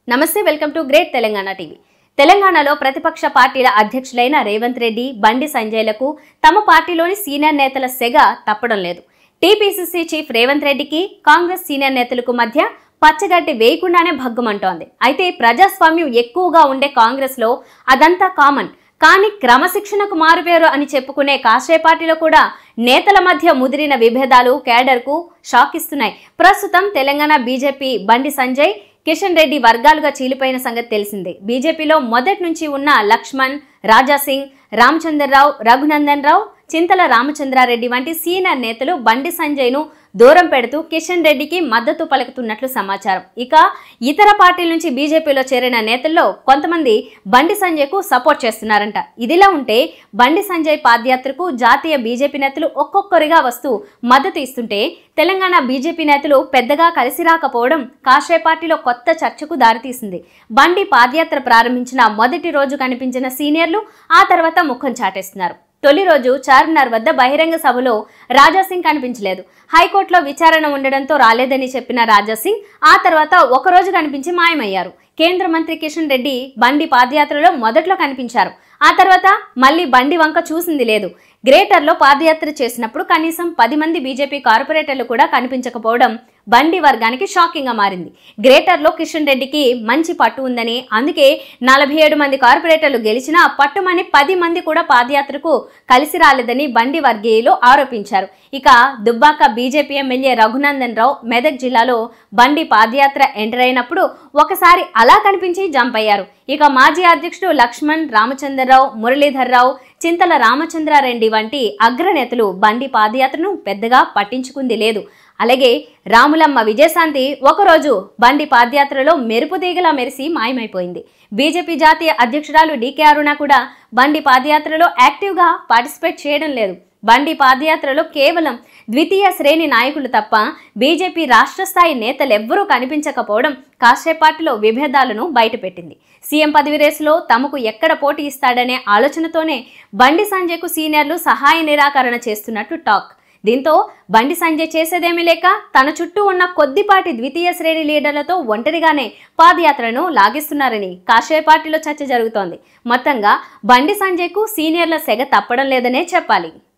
నమస్తే welcome to great Telangana TV తెలంగాణలో ప్రతిపక్ష పార్టీల అధ్యక్షులైన రేవంత్ రెడ్డి బండి సంజయ్లకు తమ పార్టీలోని సీనియర్ నేతల సెగ తప్పడం లేదు టీపీసీసీ చీఫ్ రేవంత్ రెడ్డికి కాంగ్రెస్ సీనియర్ నేతలకు మధ్య పచ్చగడ్డి వేయకుండానే భగ్గుమంటోంది అయితే ప్రజాస్వామ్యం ఎక్కువగా ఉండే కాంగ్రెస్లో అదంతా కామన్ కానీ క్రమశిక్షణకు మారుపేరు అని చెప్పుకునే కాషాయ పార్టీలో కూడా నేతల మధ్య ముదిరిన విభేదాలు కేడర్కు షాక్ ఇస్తున్నాయి ప్రస్తుతం తెలంగాణ బీజేపీ బండి సంజయ్ కిషన్ రెడ్డి వర్గాలుగా చీలిపోయిన సంగతి తెలిసిందే బీజేపీలో మొదటి నుంచి ఉన్న లక్ష్మణ్ రాజాసింగ్ రామచంద్రరావు రఘునందన్ రావు చింతల రామచంద్రారెడ్డి వంటి సీనియర్ నేతలు బండి సంజయ్ను దూరం పెడుతూ కిషన్ రెడ్డికి మద్దతు పలుకుతున్నట్లు సమాచారం ఇక ఇతర పార్టీల నుంచి బీజేపీలో చేరిన నేతల్లో కొంతమంది బండి సంజయ్కు సపోర్ట్ చేస్తున్నారంట ఇదిలా ఉంటే బండి సంజయ్ పాదయాత్రకు జాతీయ బీజేపీ నేతలు ఒక్కొక్కరిగా వస్తూ మద్దతు ఇస్తుంటే తెలంగాణ బీజేపీ నేతలు పెద్దగా కలిసి రాకపోవడం కాషాయ పార్టీలో కొత్త చర్చకు దారితీసింది బండి పాదయాత్ర ప్రారంభించిన మొదటి రోజు కనిపించిన సీనియర్లు ఆ తర్వాత ముఖం చాటేస్తున్నారు తొలి రోజు చార్మినార్ వద్ద బహిరంగ సభలో రాజాసింగ్ కనిపించలేదు హైకోర్టులో విచారణ ఉండడంతో రాలేదని చెప్పిన రాజాసింగ్ ఆ తర్వాత ఒకరోజు కనిపించి మాయమయ్యారు కేంద్ర మంత్రి కిషన్ రెడ్డి బండి పాదయాత్రలో మొదట్లో కనిపించారు ఆ తర్వాత మళ్ళీ బండి వంక చూసింది లేదు గ్రేటర్లో పాదయాత్ర చేసినప్పుడు కనీసం పది మంది బీజేపీ కార్పొరేటర్లు కూడా కనిపించకపోవడం బండి వర్గానికి షాకింగ్ గా మారింది గ్రేటర్లో కిషన్ రెడ్డికి మంచి పట్టు ఉందని అందుకే నలభై ఏడు మంది కార్పొరేటర్లు గెలిచినా పట్టుమని పది మంది కూడా పాదయాత్రకు కలిసి రాలేదని బండి వర్గీయులు ఆరోపించారు ఇక దుబ్బాక బీజేపీ ఎమ్మెల్యే రఘునందన్ రావు మెదక్ జిల్లాలో బండి పాదయాత్ర ఎంటర్ అయినప్పుడు ఒకసారి అలా కనిపించి జంప్ అయ్యారు ఇక మాజీ అధ్యక్షుడు లక్ష్మణ్ రామచంద్రరావు మురళీధర్ రావు చింతల రామచంద్రారెడ్డి వంటి అగ్రనేతలు బండి పాదయాత్రను పెద్దగా పట్టించుకుంది లేదు అలాగే రాములమ్మ విజయశాంతి ఒకరోజు బండి పాదయాత్రలో మెరుపు తీగలా మెరిసి మాయమైపోయింది బీజేపీ జాతీయ అధ్యక్షురాలు డీకే అరుణ కూడా బండి పాదయాత్రలో యాక్టివ్గా పార్టిసిపేట్ చేయడం లేదు బండి పాదయాత్రలో కేవలం ద్వితీయ శ్రేణి నాయకులు తప్ప బీజేపీ రాష్ట్ర స్థాయి నేతలెవ్వరూ కనిపించకపోవడం కాషాయ పార్టీలో విభేదాలను బయటపెట్టింది సీఎం పదవి రేసులో తమకు ఎక్కడ పోటీ ఇస్తాడనే ఆలోచనతోనే బండి సంజయ్కు సీనియర్లు సహాయ నిరాకరణ చేస్తున్నట్టు టాక్ దీంతో బండి సంజయ్ చేసేదేమీ లేక తన చుట్టూ ఉన్న కొద్దిపాటి ద్వితీయ శ్రేణి లీడర్లతో ఒంటరిగానే పాదయాత్రను లాగిస్తున్నారని కాషాయ పార్టీలో చర్చ జరుగుతోంది మొత్తంగా బండి సంజయ్కు సీనియర్ల సెగ తప్పడం లేదనే చెప్పాలి